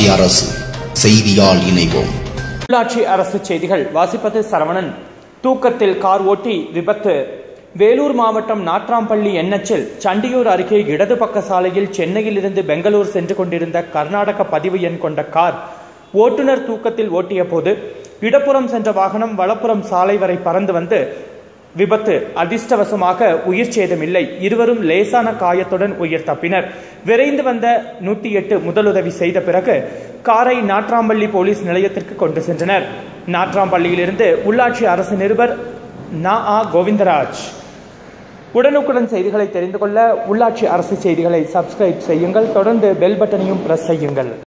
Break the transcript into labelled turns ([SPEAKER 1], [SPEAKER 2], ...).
[SPEAKER 1] உள்ளாட்சி அரசு செய்தியால் இணைவோம்
[SPEAKER 2] உள்ளாட்சி அரசு செய்திகள் வாசிப்பது சரவணன் தூக்கத்தில் கார் ஓட்டி விபத்து வேலூர் மாவட்டம் நாட்ராம்பள்ளி என்எச்சில் சண்டியூர் அருகே இடது பக்க சாலையில் சென்னையிலிருந்து பெங்களூர் சென்று கொண்டிருந்த கர்நாடக பதிவு எண் கொண்ட கார் ஓட்டுநர் தூக்கத்தில் ஓட்டிய போது இடப்புறம் சென்ற வாகனம் வலப்புறம் சாலை வரை பறந்து வந்து விபத்து அதிர்ஷ்டவசமாக உயிர் சேதமில்லை இருவரும் லேசான காயத்துடன் உயிர் தப்பினர் விரைந்து வந்த நூத்தி எட்டு முதலுதவி செய்த பிறகு காரை நாட்ராம்பள்ளி போலீஸ் நிலையத்திற்கு கொண்டு சென்றனர் நாட்ராம்பள்ளியிலிருந்து உள்ளாட்சி அரசு நிருபர் நா ஆ கோவிந்தராஜ் உடனுக்குடன் செய்திகளை தெரிந்து கொள்ள உள்ளாட்சி அரசு செய்திகளை சப்ஸ்கிரைப் செய்யுங்கள் தொடர்ந்து பெல் பட்டனையும் பிரஸ் செய்யுங்கள்